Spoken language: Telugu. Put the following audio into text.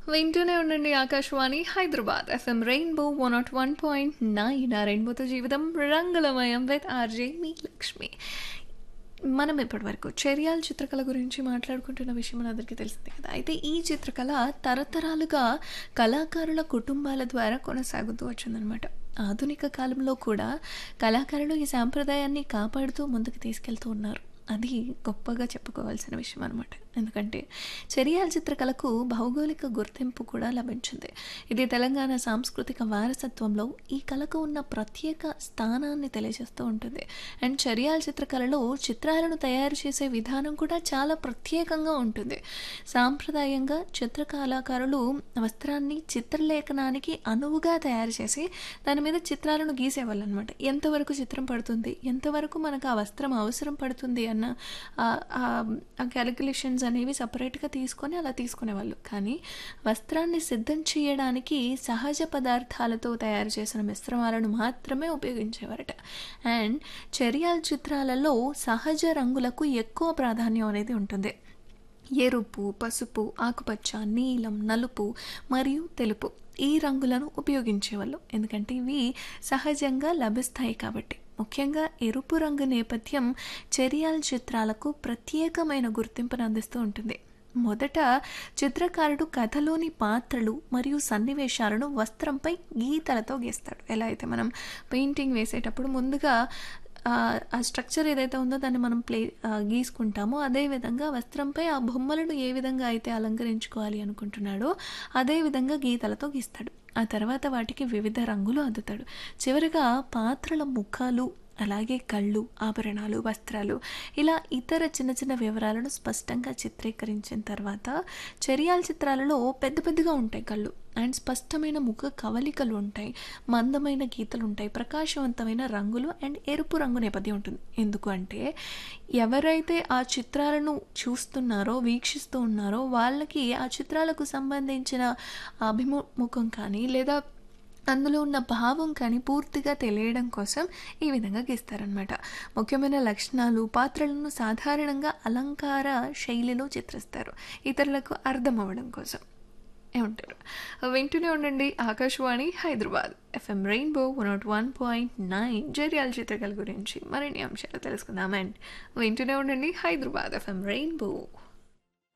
వింటూనే ఉండండి Akashvani Hyderabad FM rainbow one nought one point nine ఆ రెయిన్బోతో జీవితం రంగులమయం విత్ ఆర్జే మీ లక్ష్మి మనం ఇప్పటివరకు చర్యాల చిత్రకళ గురించి మాట్లాడుకుంటున్న విషయం మనందరికీ తెలిసిందే కదా అయితే ఈ చిత్రకళ తరతరాలుగా కళాకారుల కుటుంబాల ద్వారా కొనసాగుతూ వచ్చిందనమాట ఆధునిక కాలంలో కూడా కళాకారులు ఈ సాంప్రదాయాన్ని కాపాడుతూ ముందుకు తీసుకెళ్తూ ఉన్నారు అది గొప్పగా చెప్పుకోవాల్సిన విషయం అనమాట ఎందుకంటే చర్యాల చిత్రకళకు భౌగోళిక గుర్తింపు కూడా లభించింది ఇది తెలంగాణ సాంస్కృతిక వారసత్వంలో ఈ కళకు ఉన్న ప్రత్యేక స్థానాన్ని తెలియజేస్తూ ఉంటుంది అండ్ చర్యాల చిత్రకళలో చిత్రాలను తయారు చేసే విధానం కూడా చాలా ప్రత్యేకంగా ఉంటుంది సాంప్రదాయంగా చిత్రకళాకారులు వస్త్రాన్ని చిత్రలేఖనానికి అనువుగా తయారు చేసి దాని మీద చిత్రాలను గీసేవాళ్ళు అనమాట ఎంతవరకు చిత్రం పడుతుంది ఎంతవరకు మనకు ఆ వస్త్రం అవసరం పడుతుంది అన్న ఆ క్యాలిక్యులేషన్స్ అనేవి సపరేట్గా తీసుకొని అలా తీసుకునేవాళ్ళు కానీ వస్త్రాన్ని సిద్ధం చేయడానికి సహజ పదార్థాలతో తయారు చేసిన మిశ్రమాలను మాత్రమే ఉపయోగించేవారట అండ్ చర్యాల చిత్రాలలో సహజ రంగులకు ఎక్కువ ప్రాధాన్యం అనేది ఉంటుంది ఎరుపు పసుపు ఆకుపచ్చ నీలం నలుపు మరియు తెలుపు ఈ రంగులను ఉపయోగించేవాళ్ళు ఎందుకంటే ఇవి సహజంగా లభిస్తాయి కాబట్టి ముఖ్యంగా ఎరుపు రంగు నేపథ్యం చర్యాల చిత్రాలకు ప్రత్యేకమైన గుర్తింపును అందిస్తూ ఉంటుంది మొదట చిత్రకారుడు కథలోని పాత్రలు మరియు సన్నివేశాలను వస్త్రంపై గీతలతో గీస్తాడు ఎలా అయితే మనం పెయింటింగ్ వేసేటప్పుడు ముందుగా ఆ స్ట్రక్చర్ ఏదైతే ఉందో దాన్ని మనం ప్లే గీసుకుంటామో అదేవిధంగా వస్త్రంపై ఆ బొమ్మలను ఏ విధంగా అయితే అలంకరించుకోవాలి అనుకుంటున్నాడో అదే విధంగా గీతలతో గీస్తాడు ఆ తర్వాత వాటికి వివిధ రంగులు అద్దుతాడు చివరిగా పాత్రల ముఖాలు అలాగే కళ్ళు ఆభరణాలు వస్త్రాలు ఇలా ఇతర చిన్న చిన్న వివరాలను స్పష్టంగా చిత్రీకరించిన తర్వాత చర్యాల చిత్రాలలో పెద్ద పెద్దగా ఉంటాయి కళ్ళు అండ్ స్పష్టమైన ముఖ కవలికలు ఉంటాయి మందమైన గీతలు ఉంటాయి ప్రకాశవంతమైన రంగులు అండ్ ఎరుపు రంగు నేపథ్యం ఉంటుంది ఎందుకు అంటే ఎవరైతే ఆ చిత్రాలను చూస్తున్నారో వీక్షిస్తూ ఉన్నారో వాళ్ళకి ఆ చిత్రాలకు సంబంధించిన అభిముఖం కానీ లేదా అందులో ఉన్న భావం కానీ పూర్తిగా తెలియడం కోసం ఈ విధంగా గీస్తారనమాట ముఖ్యమైన లక్షణాలు పాత్రలను సాధారణంగా అలంకార శైలిలో చిత్రిస్తారు ఇతరులకు అర్థం అవ్వడం కోసం ఏమంటారు వింటూనే ఉండండి Akashvani Hyderabad FM rainbow one nought one point nine జర్యాల చిత్రకళ గురించి మరిన్ని అంశాలు తెలుసుకుందాం అండ్ వింటూనే ఉండండి హైదరాబాద్ ఎఫ్ఎం రెయిన్బో